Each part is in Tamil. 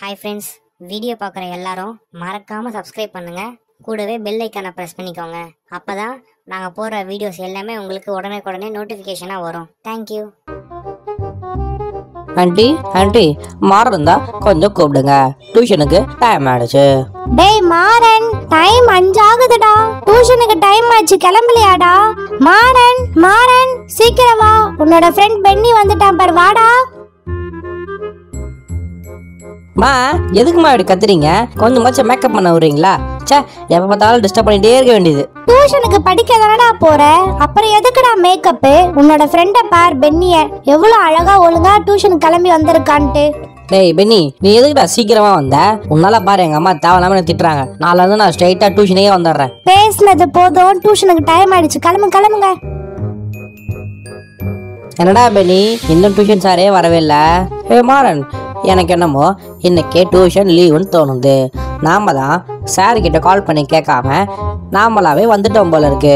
ஹாய் ஃப்ரெண்ட்ஸ் வீடியோ பார்க்குற எல்லாரும் மறக்காம சப்ஸ்கிரைப் பண்ணுங்க கூடவே பெல் ஐக்கானை ப்ரெஸ் பண்ணிக்கோங்க அப்பதான் நாங்கள் போடுற வீடியோஸ் எல்லாமே உங்களுக்கு உடனே நோட்டிஃபிகேஷனாக வரும் தேங்க்யூ ஆண்டி ஆண்டி மாறன் இருந்தா கொஞ்சம் கூப்பிடுங்க டியூஷனுக்கு டைம் ஆயிடுச்சு டேய் மாறன் டைம் அஞ்சாகுதுடா டியூஷனுக்கு டைம் ஆச்சு கிளம்பலையாடா மாறன் மாறன் சீக்கிரம் வா உன்னோட ஃப்ரெண்ட் பென்னி வந்துட்டான் பார் வாடா மா எதுக்குமா இப்படி கத்துறீங்க கொஞ்சமாச்சும் மேக்கப் பண்ண விடுறீங்களா ச்சே எப்ப பார்த்தாலும் டிஸ்டர்ப் பண்ணிட்டே இருக்க வேண்டியது டியூஷனுக்கு படிக்க தானடா போற அப்புறம் எதுக்குடா மேக்கப்பு உன்னோட ஃப்ரெண்டை பார் பென்னிய எவ்வளவு அழகா ஒழுங்கா டியூஷனுக்கு கிளம்பி வந்திருக்கான்ட்டு டேய் பென்னி நீ எதுக்குடா சீக்கிரமா வந்த உன்னால பாரு எங்க அம்மா தேவையில்லாம என்னை திட்டுறாங்க நாளைல இருந்து நான் ஸ்ட்ரைட்டா டியூஷனே வந்துடுறேன் பேசினது போதும் டியூஷனுக்கு டைம் ஆயிடுச்சு கிளம்பு கிளம்புங்க என்னடா பெனி இன்னும் டியூஷன் சாரே வரவே இல்லை ஏ மாறன் எனக்கு என்னமோ இன்னைக்கே டியூஷன் லீவுன்னு தோணுது நாம தான் சார் கிட்ட கால் பண்ணி கேட்காம நாமளாவே வந்துட்டோம் போல இருக்கு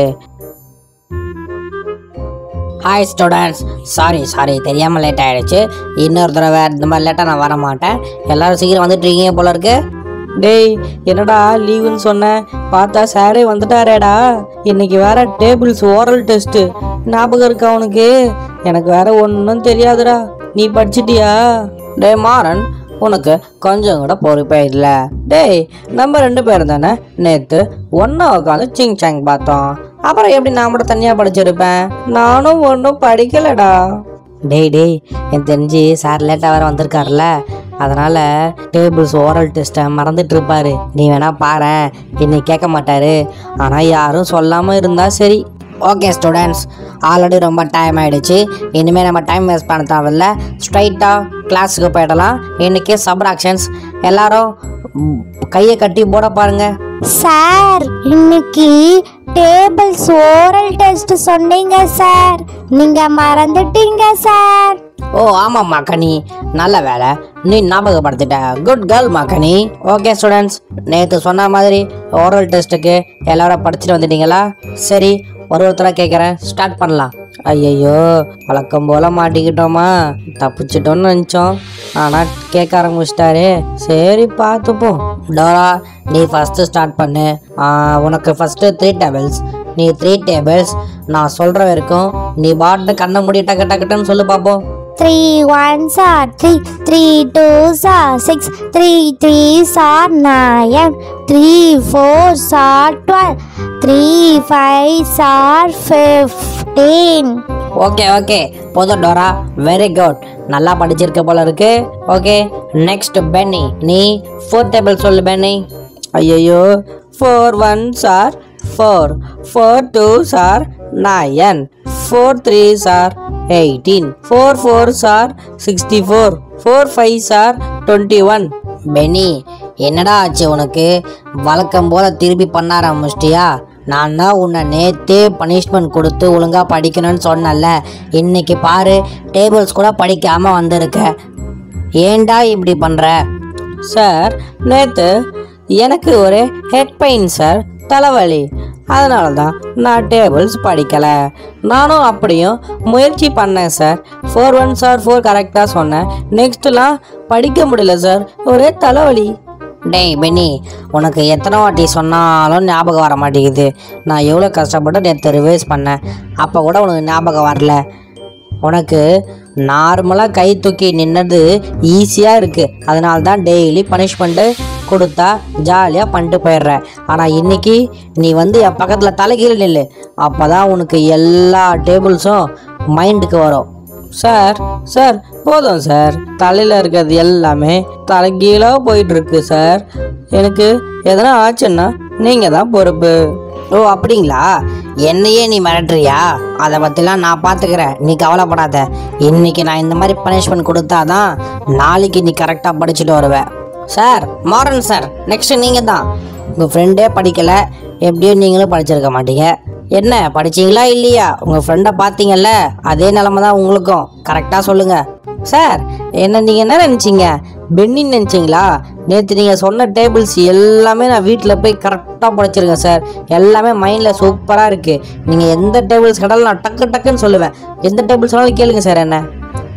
ஹாய் ஸ்டூடெண்ட்ஸ் சாரி சாரி தெரியாமல் லேட் ஆயிடுச்சு இன்னொரு தடவை இந்த மாதிரி லேட்டாக நான் வர மாட்டேன் எல்லாரும் சீக்கிரம் வந்துட்டு இருக்கீங்க போல இருக்கு டேய் என்னடா லீவுன்னு சொன்னேன் பார்த்தா சாரே வந்துட்டாரேடா இன்னைக்கு வேற டேபிள்ஸ் ஓரல் டெஸ்ட் ஞாபகம் இருக்கா உனக்கு எனக்கு வேற ஒன்றும் தெரியாதுடா நீ படிச்சிட்டியா டேய் மாறன் உனக்கு கொஞ்சம் கூட பொறுப்பே இல்லை டேய் நம்ம ரெண்டு பேரும் தானே நேற்று ஒன்றா உட்காந்து சிங் சாங் பார்த்தோம் அப்புறம் எப்படி நான் மட்டும் தனியாக படிச்சிருப்பேன் நானும் ஒன்றும் படிக்கலடா டேய் டேய் எனக்கு தெரிஞ்சு சார் லேட்டாக வேற வந்திருக்காருல்ல அதனால டேபிள்ஸ் ஓரல் டெஸ்ட்டை மறந்துட்டு இருப்பாரு நீ வேணா பாரு இன்னைக்கு கேட்க மாட்டாரு ஆனால் யாரும் சொல்லாமல் இருந்தா சரி ஓகே ஸ்டூடெண்ட்ஸ் ஆல்ரெடி ரொம்ப டைம் ஆயிடுச்சு இனிமேல் நம்ம டைம் வேஸ்ட் பண்ண தேவையில்ல ஸ்ட்ரைட்டாக கிளாஸுக்கு போயிடலாம் இன்னைக்கு சப்ராக்ஷன்ஸ் எல்லாரும் ம், கையை கட்டி போட பாருங்க சார் இன்னைக்கு டேபிள்ஸ் ஓரல் டெஸ்ட் சொன்னீங்க சார் நீங்க மறந்துட்டீங்க சார் ஓ ஆமாம் மக்கனி நல்ல வேலை நீ ஞாபகப்படுத்திட்ட குட் கேர்ள் மக்கனி ஓகே ஸ்டூடெண்ட்ஸ் நேற்று சொன்ன மாதிரி ஓரல் டெஸ்ட்டுக்கு எல்லாரும் படிச்சுட்டு வந்துட்டீங்களா சரி ஒரு ஒருத்தராக கேட்குறேன் ஸ்டார்ட் பண்ணலாம் ஐயையோ வழக்கம் போல மாட்டிக்கிட்டோமா தப்பிச்சிட்டோம்னு நினச்சோம் ஆனால் கேட்க ஆரம்பிச்சிட்டாரே சரி பார்த்துப்போம் டோரா நீ ஃபஸ்ட்டு ஸ்டார்ட் பண்ணு ஆ, உனக்கு ஃபஸ்ட்டு த்ரீ டேபிள்ஸ் நீ த்ரீ டேபிள்ஸ் நான் சொல்கிற வரைக்கும் நீ பாட்டு கண்ணை மூடி டக்கு டக்குன்னு சொல்லு பார்ப்போம் three ones are three three twos are six three threes are nine three fours are twelve three fives are fifteen okay okay போதும் டோரா வெரி குட் நல்லா படிச்சிருக்க போல இருக்கு ஓகே நெக்ஸ்ட் பென்னி நீ ஃபோர் டேபிள் சொல்லு பென்னி ஐயோ four one sir four four two sir nine four three sir eighteen four four sir sixty four four five sir twenty one Benny என்னடா ஆச்சு உனக்கு வழக்கம் போல திருப்பி பண்ண ஆரம்பிச்சிட்டியா நான் தான் உன்னை நேத்தே பனிஷ்மெண்ட் கொடுத்து ஒழுங்கா படிக்கணும்னு சொன்னல இன்னைக்கு பாரு டேபிள்ஸ் கூட படிக்காம வந்திருக்க ஏன்டா இப்படி பண்ற சார் நேத்து எனக்கு ஒரு ஹெட் பெயின் சார் தலைவலி அதனால தான் நான் டேபிள்ஸ் படிக்கல நானும் அப்படியும் முயற்சி பண்ணேன் sir four one sir four கரெக்டாக சொன்னேன் நெக்ஸ்ட்லாம் படிக்க முடியல சார் ஒரே தலைவலி டேய் பென்னி உனக்கு எத்தனை வாட்டி சொன்னாலும் ஞாபகம் வர மாட்டேங்குது நான் எவ்வளோ கஷ்டப்பட்டு நேற்று ரிவைஸ் பண்ணேன் அப்போ கூட உனக்கு ஞாபகம் வரல உனக்கு நார்மலாக கை தூக்கி நின்னது ஈஸியாக இருக்குது அதனால தான் டெய்லி பனிஷ்மெண்ட்டு கொடுத்தா ஜாலியாக பண்ணிட்டு போயிடுற ஆனால் இன்னைக்கு நீ வந்து என் பக்கத்தில் தலைகீழ நில்லு அப்போ தான் உனக்கு எல்லா டேபிள்ஸும் மைண்டுக்கு வரும் சார் சார் போதும் சார் தலையில் இருக்கிறது எல்லாமே தலைகீழாக போயிட்டு இருக்கு சார் எனக்கு எதனா ஆச்சுன்னா நீங்கள் தான் பொறுப்பு ஓ அப்படிங்களா என்னையே நீ மிரட்டுறியா அதை பற்றிலாம் நான் பார்த்துக்கிறேன் நீ கவலைப்படாத இன்னைக்கு நான் இந்த மாதிரி பனிஷ்மெண்ட் கொடுத்தாதான் நாளைக்கு நீ கரெக்டாக படிச்சுட்டு வருவேன் சார் மாறன் சார் நெக்ஸ்ட் நீங்கள் தான் உங்கள் ஃப்ரெண்டே படிக்கலை எப்படியும் நீங்களும் படிச்சிருக்க மாட்டீங்க என்ன படிச்சீங்களா இல்லையா உங்கள் ஃப்ரெண்டை பார்த்தீங்கல்ல அதே நிலமை தான் உங்களுக்கும் கரெக்டாக சொல்லுங்கள் சார் என்ன நீங்கள் என்ன நினச்சிங்க பென்னின்னு நினச்சிங்களா நேற்று நீங்கள் சொன்ன டேபிள்ஸ் எல்லாமே நான் வீட்டில் போய் கரெக்டாக படிச்சிருக்கேன் சார் எல்லாமே மைண்டில் சூப்பராக இருக்குது நீங்கள் எந்த டேபிள்ஸ் கேட்டாலும் நான் டக்கு டக்குன்னு சொல்லுவேன் எந்த டேபிள்ஸ் வேணாலும் கேளுங்க சார் என்ன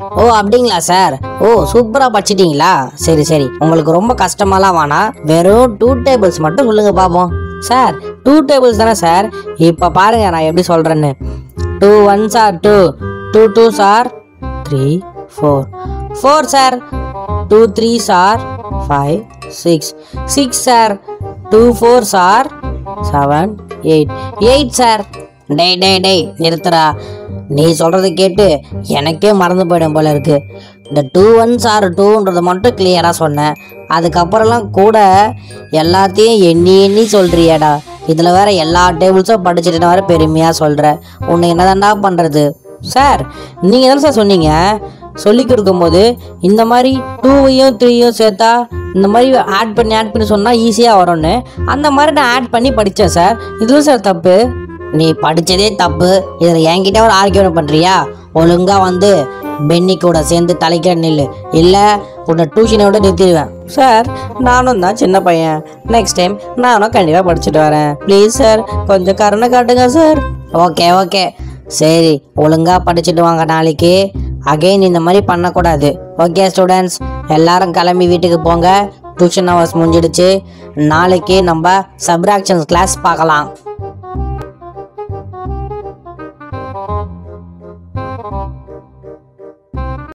ஓ அப்படிங்களா சார் ஓ சூப்பராக படிச்சிட்டீங்களா சரி சரி உங்களுக்கு ரொம்ப கஷ்டமாலாம் வேணாம் வெறும் டூ டேபிள்ஸ் மட்டும் சொல்லுங்க பார்ப்போம் சார் டூ டேபிள்ஸ் தானே சார் இப்போ பாருங்க நான் எப்படி சொல்கிறேன்னு two one sir two two two sir three four four sir two three sir five six six sir two four sir seven eight eight sir டேய் டேய் டேய் நிறுத்துறா நீ சொல்கிறத கேட்டு எனக்கே மறந்து போயிடும் போல இருக்கு இந்த டூ ஒன்ஸ் ஆர் டூன்றதை மட்டும் கிளியராக சொன்னேன் அதுக்கப்புறம்லாம் கூட எல்லாத்தையும் எண்ணி எண்ணி சொல்கிறியாடா இதில் வேற எல்லா டேபிள்ஸும் படிச்சுட்டு வேற பெருமையாக சொல்கிற உன்னை என்னதான்டா பண்ணுறது சார் நீங்கள் தானே சார் சொன்னீங்க சொல்லி கொடுக்கும்போது இந்த மாதிரி டூவையும் த்ரீயும் சேர்த்தா இந்த மாதிரி ஆட் பண்ணி ஆட் பண்ணி சொன்னால் ஈஸியாக வரும்னு அந்த மாதிரி நான் ஆட் பண்ணி படித்தேன் சார் இதுவும் சார் தப்பு நீ படித்ததே தப்பு இதில் என்கிட்ட ஒரு ஆர்கியூமெண்ட் பண்ணுறியா ஒழுங்காக வந்து பென்னி கூட சேர்ந்து தலைக்கிற நில்லு இல்லை உன்னை டியூஷனோட நிறுத்திடுவேன் சார் நானும் தான் சின்ன பையன் நெக்ஸ்ட் டைம் நானும் கண்டிப்பாக படிச்சுட்டு வரேன் ப்ளீஸ் சார் கொஞ்சம் கருணை காட்டுங்க சார் ஓகே ஓகே சரி ஒழுங்காக படிச்சுட்டு வாங்க நாளைக்கு அகைன் இந்த மாதிரி பண்ணக்கூடாது ஓகே ஸ்டூடெண்ட்ஸ் எல்லாரும் கிளம்பி வீட்டுக்கு போங்க டியூஷன் ஹவர்ஸ் முடிஞ்சிடுச்சு நாளைக்கு நம்ம சப்ராக்ஷன்ஸ் கிளாஸ் பார்க்கலாம்